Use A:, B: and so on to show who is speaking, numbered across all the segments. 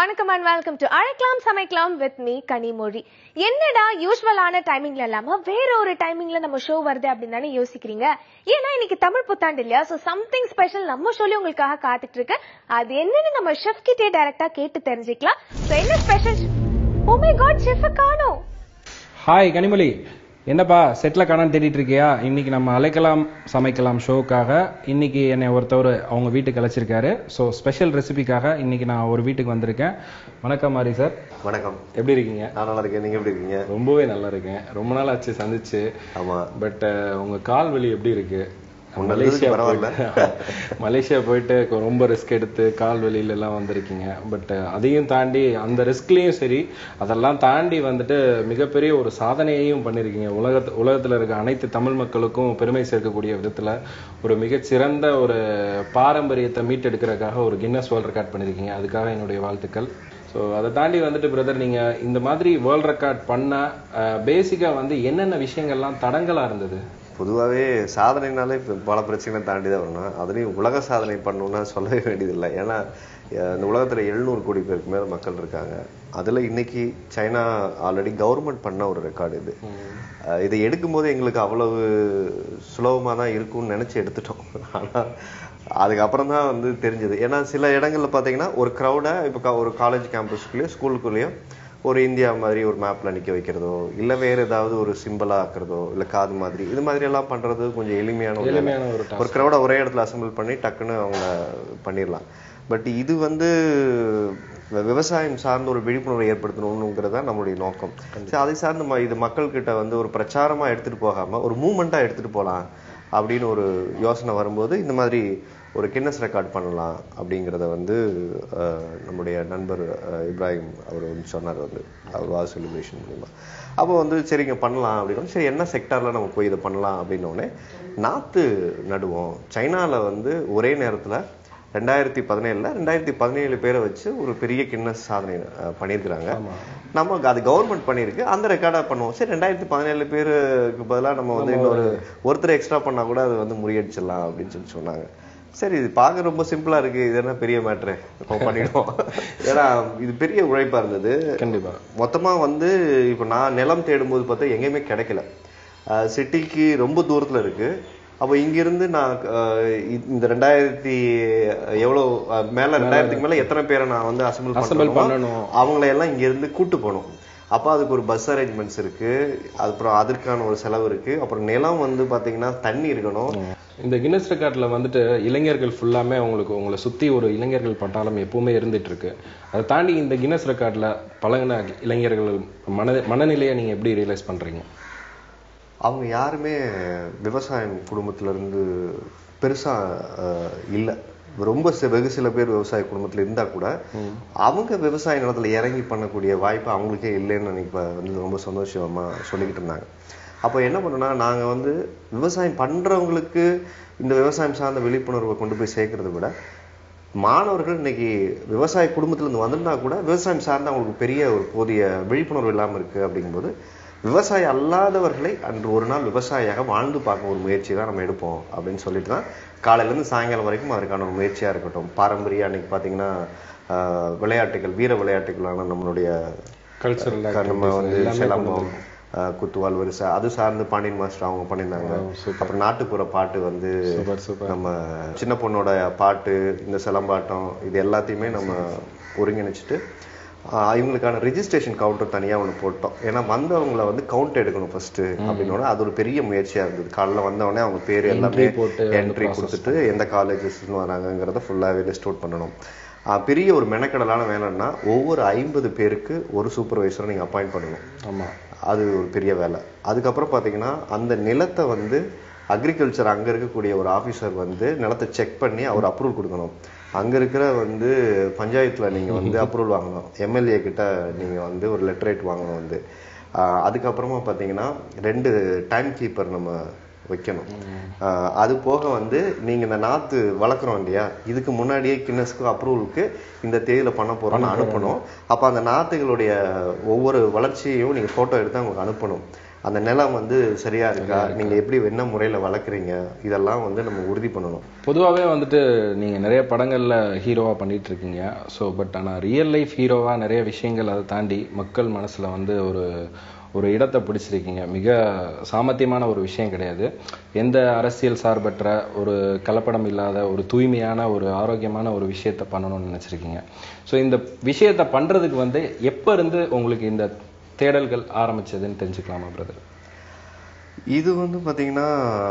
A: வணக்கம் and welcome to அழைக்கலாம் சமைக்கலாம் வித் மீ கனிமொழி என்னடா யூஸ்வலான டைமிங்ல இல்லாம வேற ஒரு டைமிங்ல நம்ம ஷோ வருது அப்படின்னு தானே யோசிக்கிறீங்க ஏன்னா இன்னைக்கு தமிழ் புத்தாண்டு இல்லையா சோ சம்திங் ஸ்பெஷல் நம்ம ஷோலி உங்களுக்காக காத்துட்டு இருக்கு அது என்னன்னு நம்ம ஷெஃப் கிட்டே டைரக்டா கேட்டு தெரிஞ்சுக்கலாம் சோ என்ன special oh my god chef காணோம்
B: ஹாய் கனிமொழி என்னப்பா செட்டில் காணான்னு தேடிட்டு இருக்கியா இன்னைக்கு நம்ம அழைக்கலாம் சமைக்கலாம் ஷோக்காக இன்னைக்கு என்னை ஒருத்தவர் அவங்க வீட்டுக்கு அழைச்சிருக்காரு ஸோ ஸ்பெஷல் ரெசிபிக்காக இன்னைக்கு நான் ஒரு வீட்டுக்கு வந்திருக்கேன் வணக்கம் மாரி சார்
C: வணக்கம்
B: எப்படி இருக்கீங்க
C: நான் நல்லா இருக்கேன் நீங்க எப்படி இருக்கீங்க
B: ரொம்பவே நல்லா இருக்கேன் ரொம்ப நாள் ஆச்சு சந்திச்சு
C: ஆமா
B: பட் உங்க கால் வலி எப்படி இருக்கு
C: முன்ன
B: மலேசியா
C: இருந்ததுக்கு பரவாயில்ல.
B: போயிட்டு மலேசியா போயிட்டு கொ- ரொம்ப ரிஸ்க் எடுத்து கால் வலியில எல்லாம் வந்திருக்கீங்க பட் அதையும் தாண்டி அந்த ரிஸ்க்லயும் சரி அதெல்லாம் தாண்டி வந்துட்டு மிகப்பெரிய ஒரு சாதனையையும் பண்ணிருக்கீங்க உலகத்து உலகத்துல இருக்க அனைத்து தமிழ் மக்களுக்கும் பெருமை சேர்க்கக்கூடிய விதத்துல ஒரு மிகச்சிறந்த ஒரு பாரம்பரியத்தை மீட்டெடுக்கிறதுக்காக ஒரு கின்னஸ் வேர்ல்ட் ரெக்கார்ட் பண்ணிருக்கீங்க அதுக்காக என்னுடைய வாழ்த்துக்கள் ஸோ அதை தாண்டி வந்துட்டு பிரதர் நீங்க இந்த மாதிரி வேர்ல்ட் ரெக்கார்ட் பண்ண பேசிக்கா வந்து என்னென்ன விஷயங்கள்லாம் தடங்களா இருந்தது
C: பொதுவாகவே சாதனைனாலே இப்ப பல பிரச்சனைகளை தாண்டி தான் வரணும் அதுலேயும் உலக சாதனை பண்ணணும்னா சொல்லவே வேண்டியதில்லை ஏன்னா அஹ், இந்த உலகத்துல எழுநூறு கோடி பேருக்கு மேல மக்கள் இருக்காங்க அதுல இன்னைக்கு சைனா ஆல்ரெடி கவர்மெண்ட் பண்ண ஒரு ரெக்கார்டு இது அஹ், இதை எடுக்கும்போது எங்களுக்கு அவ்வளவு சுலபமா தான் இருக்கும்னு நினைச்சு எடுத்துட்டோம் ஆனா அதுக்கப்புறம் தான் வந்து தெரிஞ்சது ஏன்னா சில இடங்கள்ல பாத்தீங்கன்னா ஒரு க்ரௌடை இப்போ ஒரு காலேஜ் கேம்பஸ்க்குள்ளேயோ ஸ்கூலுக்குள்ளேயோ ஒரு இந்தியா மாதிரி ஒரு மேப்ல நிக்க வைக்கிறதோ இல்ல வேற ஏதாவது ஒரு சிம்பிளா ஆக்குறதோ இல்ல காது மாதிரி இது மாதிரி எல்லாம் பண்றது கொஞ்சம் எளிமையான ஒரு வேலை.
B: எளிமையான ஒரு task.
C: ஒரு க்ரௌட ஒரே இடத்துல அசெம்பிள் பண்ணி டக்குன்னு அவங்க பண்ணிடலாம் பட் இது வந்து வி- விவசாயம் சார்ந்த ஒரு விழிப்புணர்வை ஏற்படுத்தணுங்கிறது தான் நம்மளுடைய நோக்கம் சரி அதை சார்ந்து ம- இது மக்கள்கிட்ட வந்து ஒரு பிரச்சாரமா எடுத்துட்டு போகாம ஒரு மூமெண்டா எடுத்துட்டு போலாம் அப்படின்னு ஒரு யோசனை வரும்போது இந்த மாதிரி ஒரு கின்னஸ் ரெக்கார்ட் பண்ணலாம் அப்படிங்கிறத வந்து அஹ், நம்முடைய நண்பர் அஹ், இப்ராஹிம் அவர் வந்து சொன்னார் வந்து அவர் வாஸ் செலிப்ரேஷன் மூலிமா அப்போ வந்து சரிங்க பண்ணலாம் அப்படின்னு சரி என்ன செக்டார்ல நம்ம போய் இதை பண்ணலாம் அப்படின்ன உடனே நாத்து நடுவோம் சைனால வந்து ஒரே நேரத்துல ரெண்டாயிரத்தி பதினேழுல ரெண்டாயிரத்தி பதினேழு பேரை வச்சு ஒரு பெரிய கின்னஸ் சாதனை அஹ், பண்ணியிருக்கிறாங்க நம்ம அது கவர்மெண்ட் பண்ணியிருக்கு அந்த ரெக்கார்டா பண்ணுவோம் சரி ரெண்டாயிரத்தி பதினேழு பேருக்கு பதிலா நம்ம வந்து இன்னொரு ஒருத்தர் எக்ஸ்ட்ரா பண்ணா கூட அது வந்து முறியடிச்சிடலாம் அப்படின்னு சொல்லி சொன்னாங்க சரி இது பார்க்க ரொம்ப சிம்பிளா இருக்கு இது என்ன பெரிய மேட்ரு பண்ணிடுவோம் ஏன்னா இது பெரிய உழைப்பா இருந்தது
B: கண்டிப்பா
C: மொத்தமா வந்து இப்போ நான் நிலம் தேடும்போது பார்த்தா எங்கேயுமே கிடைக்கல சிட்டிக்கு ரொம்ப தூரத்துல இருக்கு அப்போ இங்கிருந்து நான் அஹ், இ- இந்த ரெண்டாயிரத்தி எவ்வளோ அஹ், மேல ரெண்டாயிரத்துக்கு மேல எத்தனை பேரை நான் வந்து அசம்பிள்
B: Assemble
C: பண்ணணும்
B: பண்ணணும்.
C: அவங்கள எல்லாம் இங்க இருந்து கூட்டு போகணும் அப்போ அதுக்கு ஒரு பஸ் அரேஞ்ச்மெண்ட்ஸ் இருக்கு அப்புறம் அதற்கான ஒரு செலவு இருக்கு அப்புறம் நிலம் வந்து பாத்தீங்கன்னா தண்ணி இருக்கணும்
B: இந்த கின்னஸ் ரெக்கார்ட்ல வந்துட்டு இளைஞர்கள் ஃபுல்லாமே உங்களுக்கு உங்களை சுத்தி ஒரு இளைஞர்கள் பட்டாளம் எப்பவுமே இருந்துட்டு இருக்கு அதை தாண்டி இந்த கின்னஸ் ரெக்கார்ட்ல பழகின இளைஞர்கள் மன மனநிலையை நீங்க எப்படி ரியலைஸ் பண்றீங்க
C: அவங்க யாருமே விவசாயம் குடும்பத்துல இருந்து பெருசா அஹ், இல்ல ரொம்ப சி- வெகு சில பேர் விவசாய குடும்பத்துல இருந்தா கூட அவங்க விவசாய நிலத்துல இறங்கி பண்ணக்கூடிய வாய்ப்பு அவங்களுக்கே இல்லைன்னு அன்னைக்கு ப- வந்து ரொம்ப சந்தோஷமா சொல்லிக்கிட்டு இருந்தாங்க அப்போ என்ன பண்ணோம்னா நாங்க வந்து விவசாயம் பண்றவங்களுக்கு இந்த விவசாயம் சார்ந்த விழிப்புணர்வை கொண்டு போய் சேர்க்கறதை விட மாணவர்கள் இன்னைக்கு விவசாய குடும்பத்துல இருந்து வந்திருந்தா கூட விவசாயம் சார்ந்த அவங்களுக்கு பெரிய ஒரு போதிய விழிப்புணர்வு இல்லாம இருக்கு அப்படிங்கும்போது விவசாயி அல்லாதவர்களை அன்று ஒரு நாள் விவசாயியாக வாழ்ந்து பார்க்க ஒரு முயற்சி தான் நம்ம எடுப்போம் அப்படின்னு சொல்லிட்டு தான் காலையில இருந்து சாயங்காலம் வரைக்கும் அதற்கான ஒரு முயற்சியா இருக்கட்டும் பாரம்பரிய அன்னைக்கு பாத்தீங்கன்னா ஆஹ், விளையாட்டுகள் வீர விளையாட்டுகளான நம்மளுடைய
B: கல்ச்சரல்
C: நம்ம வந்து சிலம்பம் ஆஹ், குத்துவால் வரிசை அது சார்ந்து பாண்டியன் மாஸ்டர் அவங்க பண்ணியிருந்தாங்க அப்புறம் நாட்டுப்புற பாட்டு வந்து
B: சூப்பர் சூப்பர்
C: நம்ம சின்ன பொண்ணோட பாட்டு இந்த சிலம்பாட்டம் இது எல்லாத்தையுமே நம்ம ஒருங்கிணைச்சிட்டு ஆஹ் இவங்களுக்கான ரெஜிஸ்ட்ரேஷன் கவுண்டர் தனியா ஒண்ணு போட்டோம் ஏன்னா வந்தவங்கள வந்து கவுண்ட் எடுக்கணும் ஃபர்ஸ்ட் அப்படின்னோட அது ஒரு பெரிய முயற்சியா இருந்தது காலைல வந்தவொடனே அவங்க பேர் எல்லாமே
B: போட்டு
C: என்ட்ரி கொடுத்துட்டு எந்த காலேஜஸ்னு வராங்கங்கிறத ஃபுல்லாவே லிஸ்ட் அவுட் பண்ணணும் ஆஹ் பெரிய ஒரு மெனக்கடலான வேலைன்னா ஒவ்வொரு ஐம்பது பேருக்கு ஒரு சூப்பர்வைசரை நீங்க அப்பாயிண்ட் பண்ணணும்
B: ஆமா
C: அது ஒரு பெரிய வேலை அதுக்கப்புறம் பாத்தீங்கன்னா அந்த நிலத்தை வந்து அக்ரிகல்ச்சர் அங்க இருக்கக்கூடிய ஒரு ஆபீசர் வந்து நிலத்தை செக் பண்ணி அவர் அப்ரூவல் கொடுக்கணும் அங்க இருக்கிற வந்து பஞ்சாயத்துல நீங்க வந்து அப்ரூவல் வாங்கணும் எம்எல்ஏ கிட்ட நீங்க வந்து ஒரு லெட்டரேட் வாங்கணும் வந்து ஆஹ் அதுக்கப்புறமா பாத்தீங்கன்னா ரெண்டு டைம் கீப்பர் நம்ம வைக்கணும் ஆஹ் அது போக வந்து நீங்க இந்த நாத்து வளர்க்குறோம் இல்லையா இதுக்கு முன்னாடியே கின்னஸ்க்கு அப்ரூவலுக்கு இந்த தேதியில பண்ண போறோம்னு அனுப்பணும் அப்ப அந்த நாத்துகளுடைய ஒவ்வொரு வளர்ச்சியையும் நீங்க போட்டோ எடுத்து அவங்களுக்கு அனுப்பணும் அந்த நிலம் வந்து சரியா இருக்கா நீங்க எப்படி என்ன முறையில வளர்க்குறீங்க இதெல்லாம் வந்து நம்ம உறுதி பண்ணணும்
B: பொதுவாகவே வந்துட்டு நீங்க நிறைய படங்கள்ல ஹீரோவா பண்ணிட்டு இருக்கீங்க ஸோ பட் ஆனா ரியல் லைஃப் ஹீரோவா நிறைய விஷயங்கள் அதை தாண்டி மக்கள் மனசுல வந்து ஒரு ஒரு இடத்தை பிடிச்சிருக்கீங்க மிக சாமர்த்தியமான ஒரு விஷயம் கிடையாது எந்த அரசியல் சார்பற்ற ஒரு கலப்படம் இல்லாத ஒரு தூய்மையான ஒரு ஆரோக்கியமான ஒரு விஷயத்தை பண்ணணும்னு நினைச்சிருக்கீங்க ஸோ இந்த விஷயத்தை பண்றதுக்கு வந்து எப்ப இருந்து உங்களுக்கு இந்த தேடல்கள் ஆரம்பிச்சதுன்னு தெரிஞ்சுக்கலாமா பிரதர்
C: இது வந்து பாத்தீங்கன்னா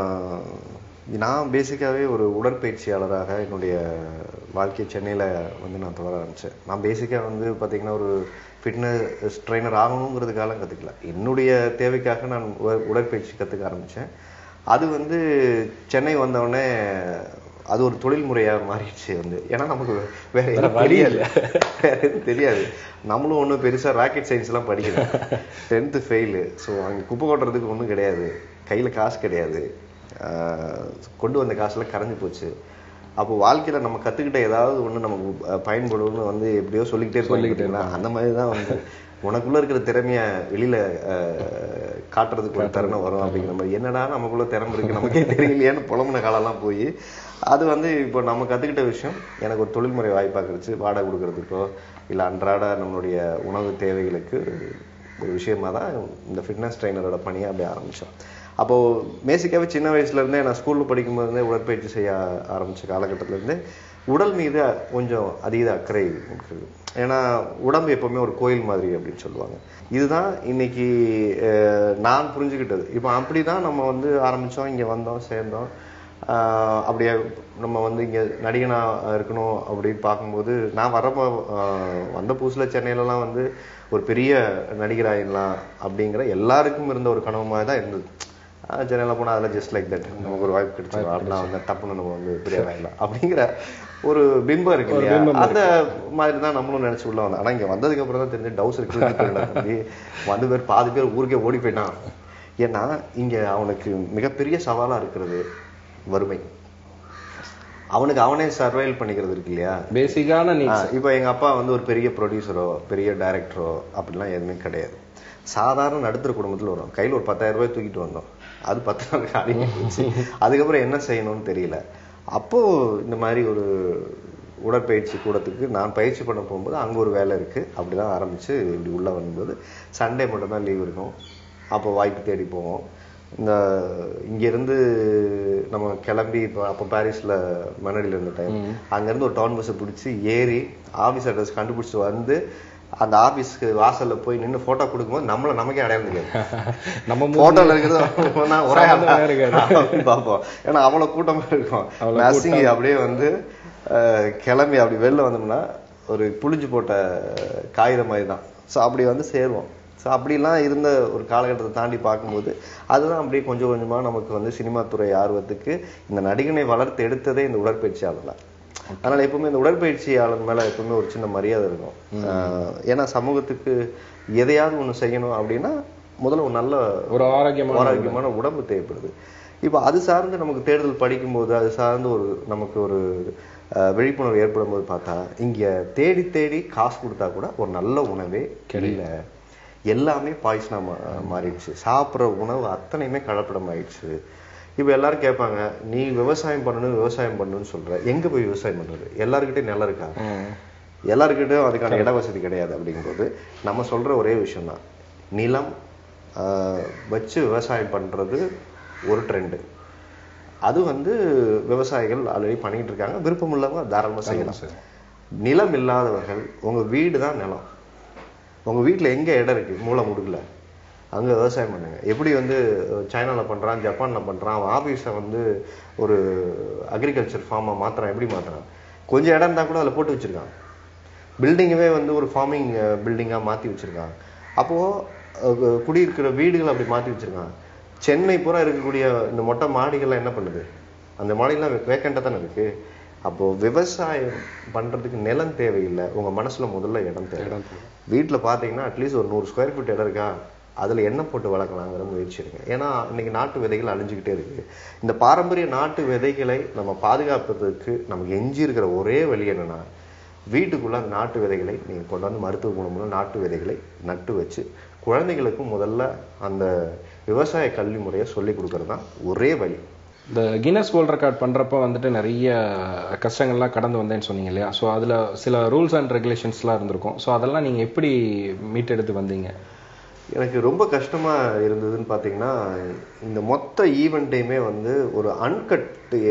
C: நான் பேசிக்காவே ஒரு உடற்பயிற்சியாளராக என்னுடைய வாழ்க்கை சென்னையில வந்து நான் தொடர ஆரம்பிச்சேன் நான் பேசிக்கா வந்து பாத்தீங்கன்னா ஒரு ஃபிட்னஸ் ட்ரைனர் ஆகணுங்கிறதுக்காக கத்துக்கல என்னுடைய தேவைக்காக நான் உட- உடற்பயிற்சி கத்துக்க ஆரம்பிச்சேன் அது வந்து சென்னை வந்தவுடனே அது ஒரு தொழில் முறையா மாறிடுச்சு வந்து ஏன்னா நமக்கு வேற எதுவும் தெரியாது வேற எதுவும் தெரியாது நம்மளும் ஒண்ணும் பெருசா ராக்கெட் சயின்ஸ் எல்லாம் படிக்கல டென்த்து ஃபெயிலு ஸோ அங்க குப்பை கொட்டுறதுக்கு ஒண்ணும் கிடையாது கையில காசு கிடையாது ஆஹ் கொண்டு வந்த காசுலாம் கரைஞ்சு போச்சு அப்போ வாழ்க்கையில நம்ம கத்துக்கிட்ட ஏதாவது ஒண்ணு நமக்கு அஹ், பயன்படும்னு வந்து எப்படியோ சொல்லிக்கிட்டே
B: சொல்லிக்கிட்டே
C: இருப்பாங்க அந்த மாதிரி தான் வந்து உனக்குள்ள இருக்கிற திறமைய வெளியில அஹ், காட்டுறதுக்கு ஒரு தருணம் வரும் அப்படிங்கிற மாதிரி என்னடா நமக்குள்ள திறமை இருக்கு நமக்கே தெரியலையேன்னு புலம்புன காலம்லாம் போய் அது வந்து இப்போ நம்ம கத்துக்கிட்ட விஷயம் எனக்கு ஒரு தொழில்முறை வாய்ப்பா கிடைச்சு வாடகை கொடுக்கறதுக்கோ இல்ல அன்றாட நம்மளுடைய உணவு தேவைகளுக்கு ஒரு விஷயமா தான் இந்த ஃபிட்னஸ் ட்ரைனரோட பணியை அப்படியே ஆரம்பிச்சோம் அப்போ பேசிக்காவே சின்ன வயசுல இருந்தே நான் ஸ்கூல்ல படிக்கும் போதே உடற்பயிற்சி செய்ய ஆரம்பிச்ச காலகட்டத்துல இருந்தே உடல் மீது கொஞ்சம் அதீத அக்கறை இருக்குது ஏன்னா உடம்பு எப்பவுமே ஒரு கோயில் மாதிரி அப்படின்னு சொல்லுவாங்க இதுதான் இன்னைக்கு அஹ், நான் புரிஞ்சுக்கிட்டது இப்போ அப்படிதான் நம்ம வந்து ஆரம்பிச்சோம் இங்க வந்தோம் சேர்ந்தோம் ஆஹ் அப்படியே நம்ம வந்து இங்க நடிகனா இருக்கணும் அப்படின்னு பார்க்கும்போது நான் வரப்போ ஆஹ் வந்த புதுசுல சென்னையிலலாம் வந்து ஒரு பெரிய நடிகராயிடலாம் அப்படிங்கிற எல்லாருக்கும் இருந்த ஒரு கனவு மாதிரி தான் இருந்தது ஆஹ் சென்னையில போனா அதெல்லாம் ஜஸ்ட் லைக் தட் நமக்கு ஒரு வாய்ப்பு கிடைச்சிடும் அப்படின்னா வந்து டப்புன்னு நம்ம வந்து பெரிய ஆயிடலாம் அப்படிங்கிற ஒரு பிம்பம் இருக்கு இல்லையா அந்த மாதிரி தான் நம்மளும் நினைச்சு உள்ள வந்தோம் ஆனா இங்க வந்ததுக்கு அப்புறம் தான் தெரிஞ்சு டவுஸ் இருக்கு வந்து பேர் பாதி பேர் ஊருக்கே ஓடி போயிட்டான் ஏன்னா இங்க அவனுக்கு மிகப்பெரிய சவாலா இருக்கிறது வறுமை அவனுக்கு அவனே சர்வைவல் பண்ணிக்கிறது இருக்கு இல்லையா
B: பேசிக்கான நீ
C: ஆ, இப்போ எங்க அப்பா வந்து ஒரு பெரிய ப்ரொடியூசரோ பெரிய டைரக்டரோ அப்படிலாம் எதுவுமே கிடையாது சாதாரண நடுத்தர குடும்பத்துல வரும் கையில ஒரு பத்தாயிரம் ரூபாய் தூக்கிட்டு வந்தோம் அது பத்து நாள் காலியாக போச்சு அதுக்கப்புறம் என்ன செய்யணும்னு தெரியல அப்போ இந்த மாதிரி ஒரு உடற்பயிற்சி கூடத்துக்கு நான் பயிற்சி பண்ண போகும்போது அங்க ஒரு வேலை இருக்கு அப்படிதான் ஆரம்பிச்சு இப்படி உள்ள வரும்போது சண்டே மட்டும் தான் லீவ் இருக்கும் அப்போ வாய்ப்பு தேடி போவோம் இந்த இங்க இருந்து நம்ம கிளம்பி இப்போ அப்போ பாரிஸ்ல மணலில இருந்த டைம் அங்க இருந்து ஒரு டவுன் பஸ்ஸை பிடிச்சி ஏறி ஆபீஸ் அட்ரஸ் கண்டுபிடிச்சு வந்து அந்த ஆபீஸ்க்கு வாசல்ல போய் நின்னு போட்டோ கொடுக்கும்போது நம்மள நமக்கே அடையாளம் தெரியாது
B: நம்ம மூ-
C: போட்டோல இருக்கிறது நான் ஒரே ஆளா
B: சம்மந்தமே இருக்காது.
C: அப்படின்னு பார்ப்போம் ஏன்னா அவ்வளவு கூட்டமா இருக்கும் நசுங்கி அப்படியே வந்து அஹ், கிளம்பி அப்படி வெளில வந்தோம்னா ஒரு புளிஞ்சு போட்ட காகிதம் மாதிரி தான் ஸோ அப்படி வந்து சேருவோம் ஸோ அப்படிலாம் இருந்த ஒரு காலகட்டத்தை தாண்டி பார்க்கும்போது அதுதான் அப்படியே கொஞ்சம் கொஞ்சமா நமக்கு வந்து சினிமா துறை ஆர்வத்துக்கு இந்த நடிகனை வளர்த்து எடுத்ததே இந்த உடற்பயிற்சியாளர் தான் அதனால எப்பவுமே இந்த உடற்பயிற்சியாளர் மேல எப்பவுமே ஒரு சின்ன மரியாதை இருக்கும் அஹ், ஏன்னா சமூகத்துக்கு எதையாவது ஒண்ணு செய்யணும் அப்படின்னா முதல்ல ஒரு நல்ல
B: ஒரு ஆரோக்கியமான
C: ஆரோக்கியமான உடம்பு தேவைப்படுது இப்போ அது சார்ந்து நமக்கு தேடுதல் படிக்கும்போது அது சார்ந்து ஒரு நமக்கு ஒரு அஹ், விழிப்புணர்வு ஏற்படும் போது பார்த்தா இங்க தேடி தேடி காசு கொடுத்தா கூட ஒரு நல்ல உணவே கிடையல எல்லாமே பாய்சனா மாறிடுச்சு சாப்பிடுற உணவு அத்தனையுமே கலப்படம் ஆயிடுச்சு இப்போ எல்லாரும் கேட்பாங்க நீ விவசாயம் பண்ணணும் விவசாயம் பண்ணணும்னு சொல்ற எங்க போய் விவசாயம் பண்றது எல்லாருக்கிட்டையும் நிலம் இருக்கா எல்லாருக்கிட்டையும் அதுக்கான இட வசதி கிடையாது அப்படிங்கும்போது நம்ம சொல்ற ஒரே விஷயம்தான் நிலம் ஆஹ், வச்சு விவசாயம் பண்றது ஒரு ட்ரெண்டு அது வந்து விவசாயிகள் ஆல்ரெடி பண்ணிட்டு இருக்காங்க விருப்பம் உள்ளவங்க தாராளமா செய்யலாம் நிலம் இல்லாதவர்கள் உங்க வீடு தான் நிலம் உங்க வீட்டுல எங்க இடம் இருக்கு மூளை முடுக்கல அங்க விவசாயம் பண்ணுங்க எப்படி வந்து அஹ், சைனால பண்றான் ஜப்பான்ல பண்றான் அவன் ஆபீஸை வந்து ஒரு அக்ரிகல்ச்சர் ஃபார்மா மாத்துறான் எப்படி மாத்துறான் கொஞ்சம் இடம் இருந்தா கூட அதுல போட்டு வச்சிருக்கான் பில்டிங்கவே வந்து ஒரு ஃபார்மிங் பில்டிங்கா மாத்தி வச்சிருக்கான் அப்போ அஹ், குடியிருக்கிற வீடுகள் அப்படி மாத்தி வச்சிருக்கான் சென்னை பூரா இருக்கக்கூடிய இந்த மொட்டை மாடிகள்லாம் என்ன பண்ணுது அந்த மாடிகள்லாம் வேக்கண்டா தானே இருக்கு அப்போ விவசாயம் பண்றதுக்கு நிலம் தேவையில்லை உங்க மனசுல முதல்ல இடம் தேவை வீட்டுல பாத்தீங்கன்னா அட்லீஸ்ட் ஒரு நூறு ஸ்கொயர் ஃபீட் இடம் இருக்கா அதுல என்ன போட்டு வளர்க்கலாங்கிற முயற்சி எடுங்க ஏன்னா இன்னைக்கு நாட்டு விதைகள் அழிஞ்சுக்கிட்டே இருக்கு இந்த பாரம்பரிய நாட்டு விதைகளை நம்ம பாதுகாப்பதற்கு நமக்கு எஞ்சி இருக்கிற ஒரே வழி என்னன்னா வீட்டுக்குள்ள அந்த நாட்டு விதைகளை நீங்க கொண்டாந்து மருத்துவ குணமுள்ள நாட்டு விதைகளை நட்டு வச்சு குழந்தைகளுக்கும் முதல்ல அந்த விவசாய கல்வி முறையை சொல்லி கொடுக்கறது தான் ஒரே வழி
B: இந்த கின்னஸ் வேர்ல்ட் ரெக்கார்ட் பண்றப்ப வந்துட்டு நிறைய கஷ்டங்கள்லாம் கடந்து வந்தேன்னு சொன்னீங்க இல்லையா ஸோ அதுல சில ரூல்ஸ் அண்ட் ரெகுலேஷன்ஸ்லாம் இருந்திருக்கும் ஸோ அதெல்லாம் நீங்க எப்படி மீட்டெடுத்து வந்தீங்க
C: எனக்கு ரொம்ப கஷ்டமா இருந்ததுன்னு பார்த்தீங்கன்னா இந்த மொத்த ஈவெண்ட்டையுமே வந்து ஒரு அன்கட்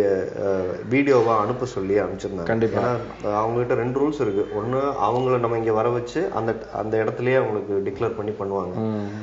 C: வீடியோவா அனுப்ப சொல்லி அனுப்பிச்சிருந்தாங்க
B: கண்டிப்பா.
C: ஏன்னா அவங்ககிட்ட ரெண்டு ரூல்ஸ் இருக்கு ஒண்ணு அவங்கள நம்ம இங்க வர வச்சு அந்த அந்த இடத்துலயே அவங்களுக்கு டிக்ளேர் பண்ணி பண்ணுவாங்க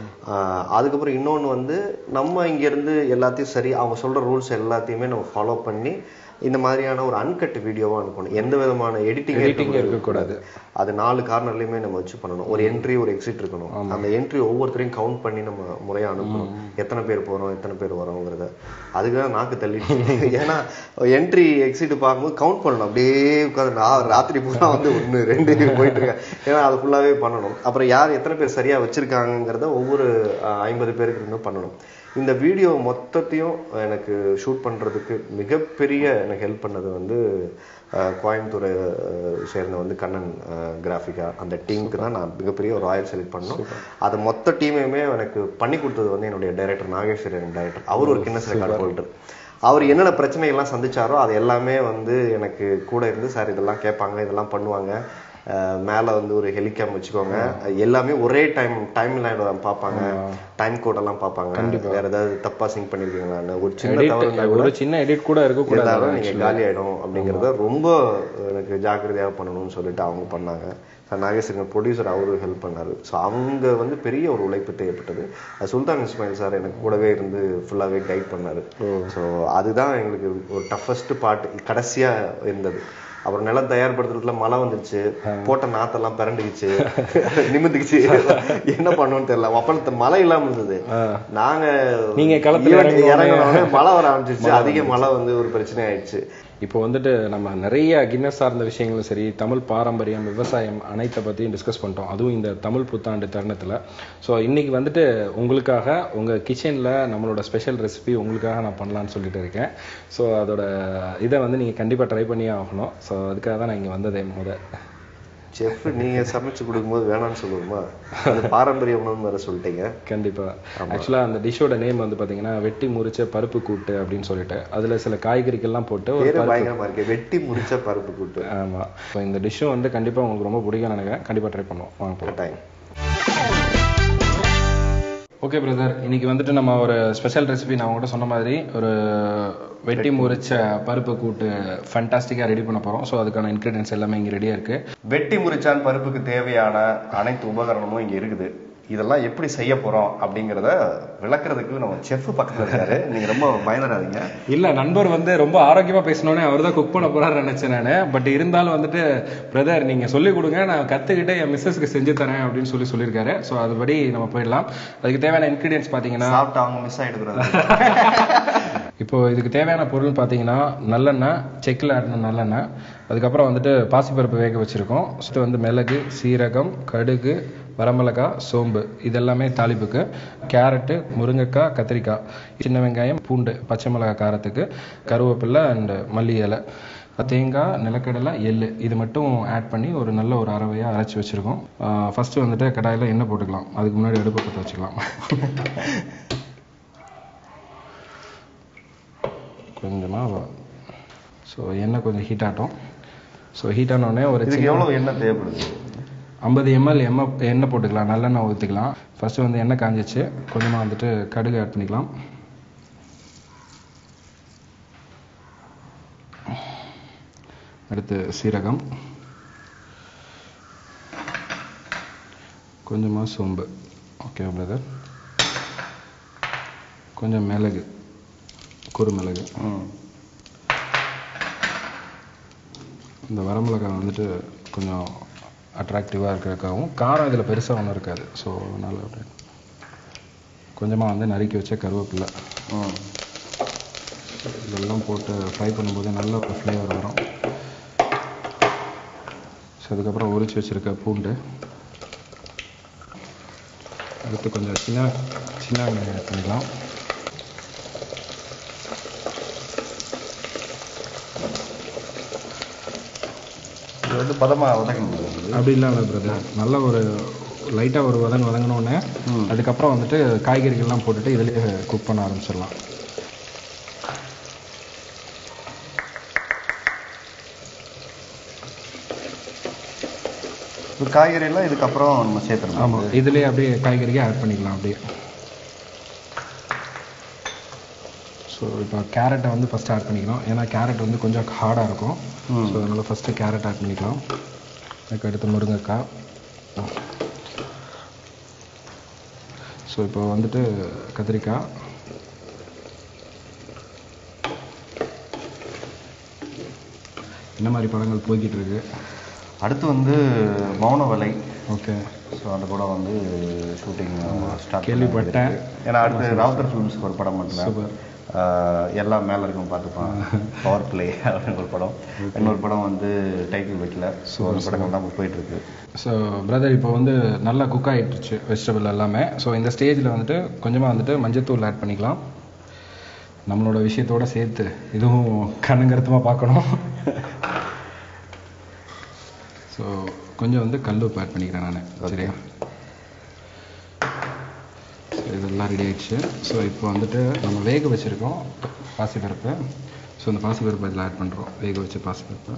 C: ஆஹ் அதுக்கப்புறம் இன்னொன்னு வந்து நம்ம இங்க இருந்து எல்லாத்தையும் சரி அவங்க சொல்ற ரூல்ஸ் எல்லாத்தையுமே நம்ம ஃபாலோ பண்ணி இந்த மாதிரியான ஒரு அன்கட் வீடியோவா அனுப்பணும் எந்த விதமான எடிட்டிங்
B: Editing இருக்கக்கூடாது.
C: அது நாலு கார்னர்லயுமே நம்ம வச்சு பண்ணணும் ஒரு என்ட்ரி ஒரு எக்ஸிட் இருக்கணும் அந்த என்ட்ரி ஒவ்வொருத்தரையும் கவுண்ட் பண்ணி நம்ம முறையா அனுப்பணும் எத்தனை பேர் போறோம் எத்தனை பேர் வரோங்கிறத அதுக்கு தான் நாக்கு தள்ளிடுச்சு ஏன்னா என்ட்ரி எக்ஸிட் பார்க்கும்போது கவுண்ட் பண்ணணும் அப்படியே உட்காந்து நான் ராத்திரி பூரா வந்து ஒண்ணு ரெண்டு போயிட்டு இருக்கேன் ஏன்னா அது ஃபுல்லாவே பண்ணணும் அப்புறம் யார் எத்தனை பேர் சரியா வச்சிருக்காங்கிறத ஒவ்வொரு அஹ், ஐம்பது பேருக்கு இருந்தும் பண்ணணும் இந்த வீடியோ மொத்தத்தையும் எனக்கு ஷூட் பண்றதுக்கு மிகப்பெரிய எனக்கு ஹெல்ப் பண்ணது வந்து அஹ், கோயம்புத்தூரை அஹ், சேர்ந்த வந்து கண்ணன் கிராஃபிகா அந்த டீமுக்கு தான் நான் மிகப்பெரிய ஒரு ராயல் செலக்ட் பண்ணோம் அது மொத்த டீமையுமே எனக்கு பண்ணி கொடுத்தது வந்து என்னுடைய டைரக்டர் நாகேஸ்வரன் டைரக்டர் அவர் ஒரு கின்னஸ் ரெக்கார்ட் ஹோல்டர் அவர் என்னென்ன பிரச்சனை எல்லாம் சந்திச்சாரோ அது எல்லாமே வந்து எனக்கு கூட இருந்து சார் இதெல்லாம் கேட்பாங்க இதெல்லாம் பண்ணுவாங்க அஹ் மேல வந்து ஒரு ஹெலிகாம் வச்சுக்கோங்க எல்லாமே ஒரே டைம் டைம் லைன் பார்ப்பாங்க டைம் கோட் எல்லாம் பார்ப்பாங்க வேற ஏதாவது தப்பா சிங்க் பண்ணிருக்கீங்களான்னு ஒரு சின்ன தவறு இருந்தா கூட
B: ஒரு சின்ன எடிட் கூட இருக்கக்கூடாது
C: இருந்தாலும் நீங்க காலி ஆயிடும் அப்படிங்கறத ரொம்ப எனக்கு ஜாக்கிரதையா பண்ணணும்னு சொல்லிட்டு அவங்க பண்ணாங்க சார் நாகேஸ்வரன் ப்ரொடியூசர் அவரு ஹெல்ப் பண்ணாரு ஸோ அவங்க வந்து பெரிய ஒரு உழைப்பு தேவைப்பட்டது அது சுல்தான் இஸ்மாயில் சார் எனக்கு கூடவே இருந்து ஃபுல்லாவே கைட் பண்ணாரு ஸோ அதுதான் எங்களுக்கு ஒரு டஃபஸ்ட் பார்ட் கடைசியா இருந்தது அப்புறம் நிலம் தயார்படுத்துறதுல மழை வந்துருச்சு போட்ட நாத்தெல்லாம் பிறண்டுக்குச்சு நிமிந்துக்குச்சு என்ன பண்ணணும்னு தெரியல அப்ப மழை இல்லாம இருந்தது நாங்க
B: நீங்க களத்துல
C: event
B: இறங்குன உடனே
C: இறங்குன உடனே மழை வர ஆரம்பிச்சிருச்சு அதிக மழை வந்து ஒரு பிரச்சனை ஆயிடுச்சு
B: இப்போ வந்துட்டு நம்ம நிறைய கின்னஸ் சார்ந்த விஷயங்களும் சரி தமிழ் பாரம்பரியம் விவசாயம் அனைத்தை பற்றியும் டிஸ்கஸ் பண்ணிட்டோம் அதுவும் இந்த தமிழ் புத்தாண்டு தருணத்தில் ஸோ இன்னைக்கு வந்துட்டு உங்களுக்காக உங்கள் கிச்சனில் நம்மளோட ஸ்பெஷல் ரெசிபி உங்களுக்காக நான் பண்ணலான்னு சொல்லிட்டு இருக்கேன் ஸோ அதோட இதை வந்து நீங்கள் கண்டிப்பாக ட்ரை பண்ணியே ஆகணும் ஸோ அதுக்காக தான் நான் இங்கே வந்ததே முத
C: செஃப் நீங்க சமைச்சு கொடுக்கும்போது வேணாம்னு சொல்லுவோமா அது பாரம்பரிய உணவு வேற சொல்லிட்டீங்க
B: கண்டிப்பாக ஆக்சுவலாக அந்த டிஷ்ஷோட நேம் வந்து பார்த்தீங்கன்னா வெட்டி முறிச்ச பருப்பு கூட்டு அப்படின்னு சொல்லிட்டு அதில் சில காய்கறிகள்லாம் போட்டு ஒரு
C: பேரு பயங்கரமா இருக்கு வெட்டி முடிச்ச பருப்பு கூட்டு
B: ஆமாம் ஸோ இந்த டிஷ்ஷும் வந்து கண்டிப்பாக உங்களுக்கு ரொம்ப பிடிக்கும்னு நினைக்கிறேன் கண்டிப்பாக ட்ரை பண்ணுவோம் வாங்க போகலாம்
C: டைம்
B: ஓகே பிரதர் இன்னைக்கு வந்துட்டு நம்ம ஒரு ஸ்பெஷல் ரெசிபி நான் உங்கள்கிட்ட சொன்ன மாதிரி ஒரு வெட்டி முறிச்ச பருப்பு கூட்டு ஃபண்டாஸ்டிக்காக ரெடி பண்ண போகிறோம் ஸோ அதுக்கான இன்க்ரீடியன்ஸ் எல்லாமே இங்கே ரெடியாக இருக்குது
C: வெட்டி முறிச்சான் பருப்புக்கு தேவையான அனைத்து உபகரணமும் இங்க இருக்குது இதெல்லாம் எப்படி செய்ய போறோம் அப்படிங்கறத விளக்குறதுக்கு நம்ம செஃப் பக்கத்துல இருக்காரு நீங்க ரொம்ப பயந்துடாதீங்க
B: இல்லை நண்பர் வந்து ரொம்ப ஆரோக்கியமாக பேசினோடனே அவர் தான் குக் பண்ண போகிறாரு நினச்சேன் நான் பட் இருந்தாலும் வந்துட்டு பிரதர் நீங்கள் சொல்லிக் கொடுங்க நான் கற்றுக்கிட்டு என் மிஸ்ஸஸ்க்கு செஞ்சு தரேன் அப்படின்னு சொல்லி சொல்லியிருக்காரு ஸோ அதுபடி நம்ம போயிடலாம் அதுக்கு தேவையான இன்க்ரீடியன்ஸ் பார்த்தீங்கன்னா
C: சாப்பிட்டு அவங்க மிஸ் ஆயிடுறாங்க
B: இப்போ இதுக்கு தேவையான பொருள் பார்த்தீங்கன்னா நல்லெண்ணெய் செக்கில் ஆட்டின நல்லெண்ணெய் அதுக்கப்புறம் வந்துட்டு பாசிப்பருப்பு வேக வச்சுருக்கோம் ஃபஸ்ட்டு வந்து மிளகு சீரகம் கடுகு வரமிளகாய் சோம்பு இதெல்லாமே தாளிப்புக்கு கேரட்டு முருங்கைக்காய் கத்திரிக்காய் சின்ன வெங்காயம் பூண்டு பச்சை மிளகாய் காரத்துக்கு கருவேப்பிலை அண்ட் மல்லி இலை தேங்காய் நிலக்கடலை எள்ளு இது மட்டும் ஆட் பண்ணி ஒரு நல்ல ஒரு அரவையாக அரைச்சி வச்சுருக்கோம் ஃபஸ்ட்டு வந்துட்டு கடாயில் எண்ணெய் போட்டுக்கலாம் அதுக்கு முன்னாடி அடுப்பு பற்ற வச்சுக்கலாம் கொஞ்சமாக ஸோ எண்ணெய் கொஞ்சம் ஹீட் ஆகட்டும் ஸோ ஹீட் ஆனோடனே ஒரு
C: இதுக்கு
B: சின்ன
C: எவ்வளவு எண்ணெய் தேவைப்படுது
B: ஐம்பது எம்எல் எண்ணெய் எண்ணெய் போட்டுக்கலாம் நல்லெண்ணெய் ஊற்றிக்கலாம் ஃபர்ஸ்ட் வந்து எண்ணெய் காஞ்சிச்சு கொஞ்சமாக வந்துட்டு கடுகு ஆட் பண்ணிக்கலாம் அடுத்து சீரகம் கொஞ்சமாக சோம்பு ஓகே பிரதர் கொஞ்சம் மிளகு குறுமிளகு இந்த வரமிளகாய் வந்துட்டு கொஞ்சம் அட்ராக்டிவாக இருக்கிறதுக்காகவும் காரம் இதில் பெருசாக ஒன்றும் இருக்காது ஸோ அதனால் அப்படியே கொஞ்சமாக வந்து நறுக்கி வச்ச கருவேப்பிலை இதெல்லாம் போட்டு ஃப்ரை பண்ணும்போது நல்ல ஒரு ஃப்ளேவர் வரும் ஸோ அதுக்கப்புறம் உரிச்சு வச்சுருக்க பூண்டு அடுத்து கொஞ்சம் சின்ன சின்ன வெங்காயம் ஆட் பண்ணிக்கலாம்
C: இது வந்து பதமா வதக்கணும்
B: அப்படி இல்லை பிரதர் நல்ல ஒரு லைட்டாக ஒரு வதங்க வதங்கினோடனே அதுக்கப்புறம் வந்துட்டு காய்கறிகள்லாம் போட்டுட்டு இதுலேயே குக் பண்ண ஆரம்பிச்சிடலாம்
C: இப்போ காய்கறி எல்லாம் இதுக்கப்புறம் நம்ம சேர்த்துறோம்
B: ஆமாம் இதுலேயே அப்படியே காய்கறியை ஆட் பண்ணிக்கலாம் அப்படியே ஸோ இப்போ கேரட்டை வந்து ஃபஸ்ட்டு ஆட் பண்ணிக்கலாம் ஏன்னா கேரட் வந்து கொஞ்சம் ஹார்டாக இருக்கும் ஸோ அதனால் ஃபஸ்ட்டு கேரட் ஆட் பண்ணிக்கலாம் அதுக்கு அடுத்து முருங்கைக்காய் ஸோ இப்போ வந்துட்டு கத்திரிக்காய் என்ன மாதிரி படங்கள் போய்கிட்டு இருக்கு
C: அடுத்து வந்து மௌன வலை
B: ஓகே
C: ஸோ அந்த படம் வந்து ஷூட்டிங் ஸ்டார்ட்
B: கேள்விப்பட்டேன்.
C: ஏன்னா அடுத்து ராவுத்தர் ஃபிலிம்ஸ்க்கு ஒரு படம்
B: Super.
C: மட்டும் எல்லாம் மேலே இருக்கும் பார்த்துப்பான் பவர் பிளே அப்படின்னு ஒரு படம் இன்னொரு படம் வந்து டைட்டில் வைக்கல ஸோ அந்த படங்கள் தான் போயிட்டு இருக்கு
B: ஸோ பிரதர் இப்போ வந்து நல்லா குக் ஆகிட்டுருச்சு வெஜிடபிள் எல்லாமே ஸோ இந்த ஸ்டேஜில் வந்துட்டு கொஞ்சமாக வந்துட்டு மஞ்சத்தூள் ஆட் பண்ணிக்கலாம் நம்மளோட விஷயத்தோட சேர்த்து இதுவும் கண்ணுங்கருத்தமாக பார்க்கணும் ஸோ கொஞ்சம் வந்து கல் உப்பு ஆட் பண்ணிக்கிறேன் நான் சரியா So, இதெல்லாம் ரெடி ஆயிடுச்சு ஸோ இப்போ வந்துட்டு நம்ம வேக வச்சுருக்கோம் பாசிப்பருப்பு ஸோ இந்த பாசிப்பருப்பு இதில் ஆட் பண்ணுறோம் வேக வச்ச பாசிப்பருப்பு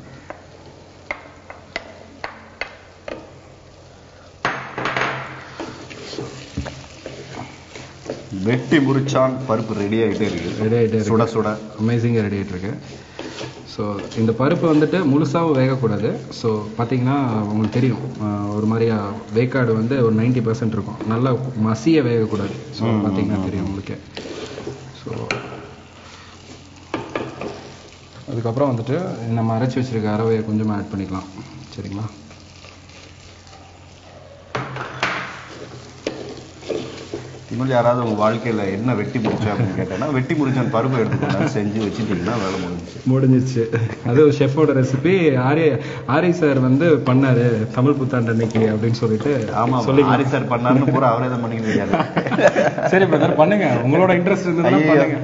C: வெட்டி முறிச்சான் பருப்பு ரெடி ஆகிட்டே இருக்கு
B: ரெடி ஆகிட்டே இருக்கு
C: சுட சுட
B: அமேசிங்காக ரெடி ஆகிட்டு இருக்கு ஸோ இந்த பருப்பு வந்துட்டு முழுசாகவும் வேகக்கூடாது ஸோ பார்த்தீங்கன்னா உங்களுக்கு தெரியும் ஆஹ் ஒரு மாதிரியா வேக்காடு வந்து ஒரு 90% பர்சன்ட் இருக்கும் நல்லா மசிய வேகக்கூடாது ஸோ பார்த்தீங்கன்னா தெரியும் உங்களுக்கு ஸோ அதுக்கப்புறம் வந்துட்டு நம்ம அரைச்சி வச்சிருக்க அரவையை கொஞ்சமாக ஆட் பண்ணிக்கலாம் சரிங்களா
C: இன்னும் யாராவது உங்க வாழ்க்கையில என்ன வெட்டி முடிச்சா அப்படின்னு கேட்டேன்னா வெட்டி முடிச்சான் பருப்பு எடுத்துக்கொண்டாந்து செஞ்சு வச்சுட்டீங்கன்னா வேலை முடிஞ்சுச்சு
B: முடிஞ்சிச்சு அது ஒரு ஷெஃபோட ரெசிபி ஆரி ஆரி சார் வந்து பண்ணாரு தமிழ் புத்தாண்டு அன்னைக்கு அப்படின்னு சொல்லிட்டு
C: ஆமா
B: சொல்லிக்கலாம்
C: ஆரி சார் பண்ணாருன்னு பூரா அவரே தான் பண்ணிக்கிட்டு இருக்காரு
B: சரி பிரதர் பண்ணுங்க உங்களோட இன்ட்ரெஸ்ட் இருந்ததுன்னா
C: ஐயையோ.
B: பண்ணுங்க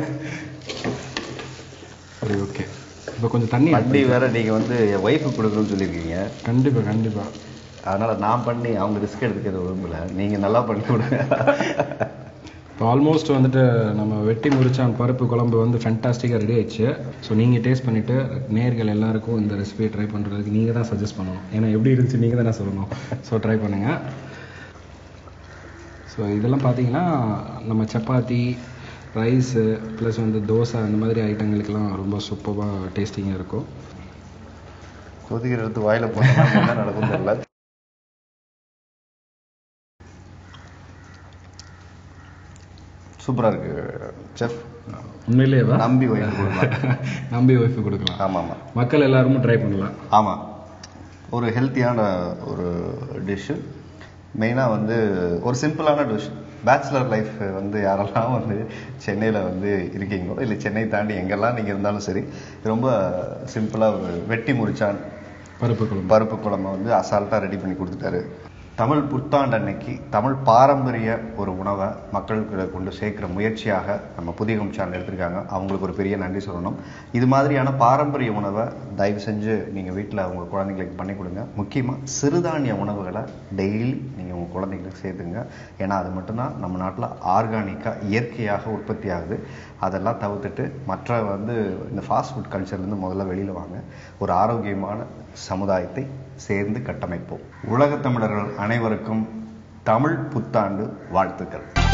B: சரி ஓகே இப்போ கொஞ்சம் தண்ணி add
C: வண்டி வேற நீங்க வந்து என் ஒய்ஃபுக்கு கொடுக்கணும்னு சொல்லியிருக்கீங்க
B: கண்டிப்பா கண்டிப்பா
C: அதனால நான் பண்ணி அவங்க ரிஸ்க் எடுத்துக்கிறது விரும்பல நீங்க நல்லா பண்ணி கொடுங்க
B: இப்போ ஆல்மோஸ்ட் வந்துட்டு நம்ம வெட்டி முறிச்சான் பருப்பு குழம்பு வந்து ஃபென்டாஸ்டிக்காக ரெடி ஆயிடுச்சு ஸோ நீங்கள் டேஸ்ட் பண்ணிவிட்டு நேர்கள் எல்லாருக்கும் இந்த ரெசிபியை ட்ரை பண்ணுறதுக்கு நீங்கள் தான் சஜஸ்ட் பண்ணணும் ஏன்னா எப்படி இருந்துச்சு நீங்கள் தானே சொல்லணும் ஸோ ட்ரை பண்ணுங்கள் ஸோ இதெல்லாம் பார்த்தீங்கன்னா நம்ம சப்பாத்தி ரைஸு ப்ளஸ் வந்து தோசை அந்த மாதிரி ஐட்டங்களுக்கெல்லாம் ரொம்ப சூப்பராக டேஸ்டிங்காக இருக்கும்
C: கொதிக்கிற எடுத்து வாயில போட்டா என்ன நடக்கும் தெரியல சூப்பரா இருக்கு செஃப்
B: உண்மையிலேயேவா
C: நம்பி ஒய்ஃப் கொடுக்கலாம்
B: நம்பி ஒய்ஃபு கொடுக்கலாம்
C: ஆமா ஆமா
B: மக்கள் எல்லாருமே ட்ரை பண்ணலாம்
C: ஆமா ஒரு ஹெல்த்தியான ஒரு டிஷ்ஷு மெயினாக வந்து ஒரு சிம்பிளான டிஷ் பேச்சுலர் லைஃப் வந்து யாரெல்லாம் வந்து சென்னையில் வந்து இருக்கீங்களோ இல்லை சென்னை தாண்டி எங்கெல்லாம் நீங்கள் இருந்தாலும் சரி ரொம்ப சிம்பிளாக ஒரு வெட்டி முறிச்சான்
B: பருப்பு குழம்பு
C: பருப்பு குழம்பை வந்து அசால்ட்டாக ரெடி பண்ணி கொடுத்துட்டாரு தமிழ் புத்தாண்டு அன்னைக்கு தமிழ் பாரம்பரிய ஒரு உணவை மக்களுக்கு கொண்டு சேர்க்கிற முயற்சியாக நம்ம புதியகம் சேனல் எடுத்திருக்காங்க அவங்களுக்கு ஒரு பெரிய நன்றி சொல்லணும் இது மாதிரியான பாரம்பரிய உணவை தயவு செஞ்சு நீங்கள் வீட்டில் உங்கள் குழந்தைங்களுக்கு பண்ணி கொடுங்க முக்கியமாக சிறுதானிய உணவுகளை டெய்லி நீங்கள் உங்கள் குழந்தைங்களுக்கு சேர்த்துங்க ஏன்னா அது மட்டும்தான் நம்ம நாட்டில் ஆர்கானிக்காக இயற்கையாக உற்பத்தி ஆகுது அதெல்லாம் தவிர்த்துட்டு மற்ற வந்து இந்த ஃபாஸ்ட் ஃபுட் கல்ச்சர்லேருந்து முதல்ல வெளியில் வாங்க ஒரு ஆரோக்கியமான சமுதாயத்தை சேர்ந்து கட்டமைப்போம் உலகத் தமிழர்கள் அனைவருக்கும் தமிழ் புத்தாண்டு வாழ்த்துக்கள்